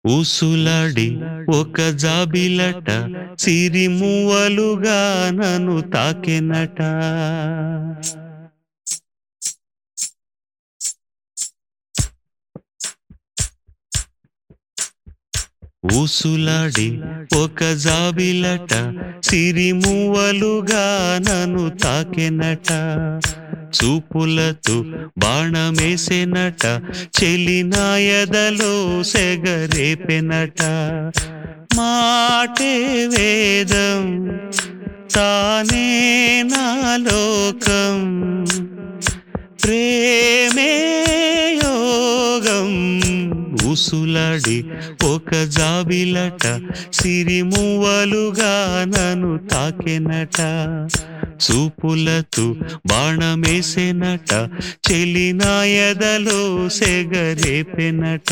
ఊసులాడి ఒక జాబిలట సిరిమువ్వలుగా నన్ను తాకెనట ఊసులాడి ఒక జాబిలట సిరిమువ్వలుగా నన్ను తాకెనట చూపులతో బాణమేసెనట చెలినాయదలో సెగరేపెనట మాటే వేదం తానే నా లోకం ప్రేమే యోగం ఊసులాడి ఒక జాబిలట సిరిమువ్వలుగా నన్ను తాకెనట చూపులతో బాణమేసెనట చెలినాయదలో సెగరేపెనట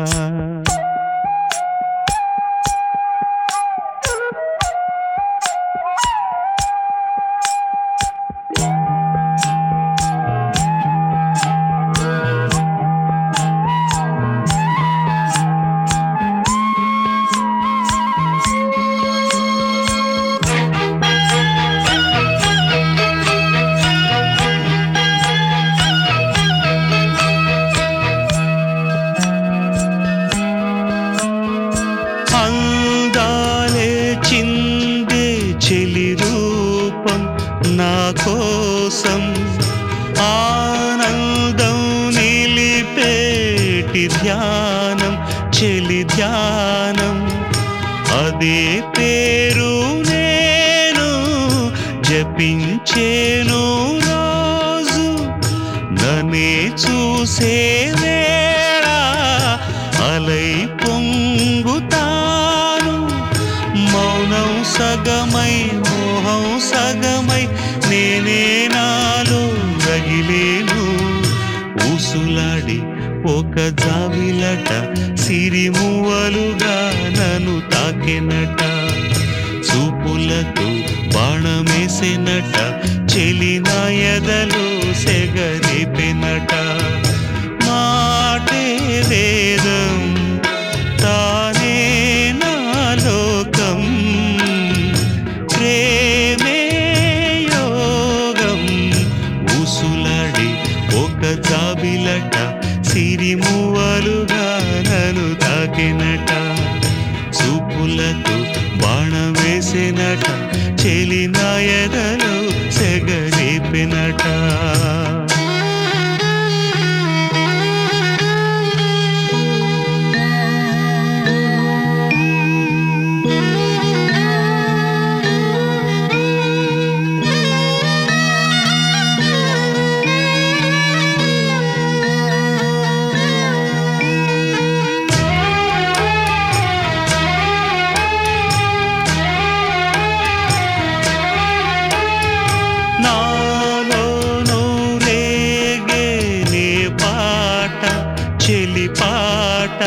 అందాలే చిందే చెలి రూపం నా కోసం ఆనందం నిలిపేటి ధ్యానం చెలి ధ్యానం అదే పేరు నేను జపించేను రోజు నన్నే చూసే వేళ అలై పొంగుతాను మౌనం సగమై మోహం సగమై నేనే నాలో రగిలేను ఊసులాడి ఒక జావిలట సిరిమువ్వలుగా నన్ను తాకెనట చూపులతో బాణమేసెనట చెలినాయదలో సెగరేపెనట మాటే వేదం తానే నా లోకం ప్రేమే యోగం ఊసులాడి ఒక జాబిలట సిరిమువ్వలుగా నన్ను తాకినట చూపులతో బాణమేసినట చెలినాయదలో సెగరేపినట నాలోనూ రేగే నీ పాట చెలి పాట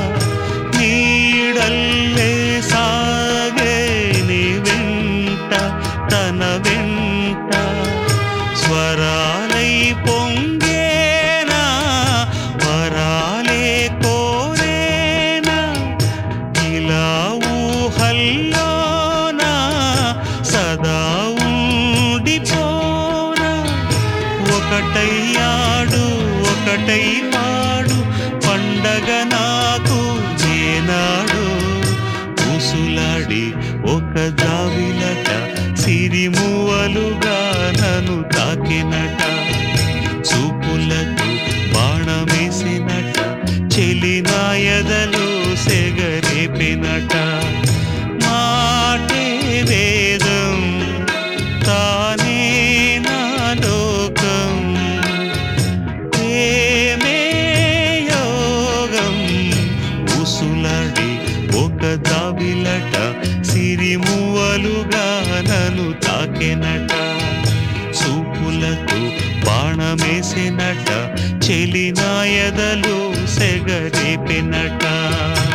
నీడల్లే సాగే నీ వెంట తన వెంట స్వరాలై పొంగేనా వరాలే కోరేనా ఇలా ఊహల్లోనా సదా ఉండిపోనా ఒకటయ్యాడు ఒకటై పాడు పండగ నాకు నేనాడు ఊసులాడి ఒక జావిలట సిరిమువలుగా నన్ను తాకినట చూపులతో బాణమేసినట చెలినాయదలో సెగరేపినట మాటే వేదం తానే నా లోకం ప్రేమే యోగం ఊసులాడి ఒక దాబిలట సిరిమువ్వలుగా నన్ను తాకెనట చూపులతో బాణమేసినట చెలినాయదలో సెగరేపినట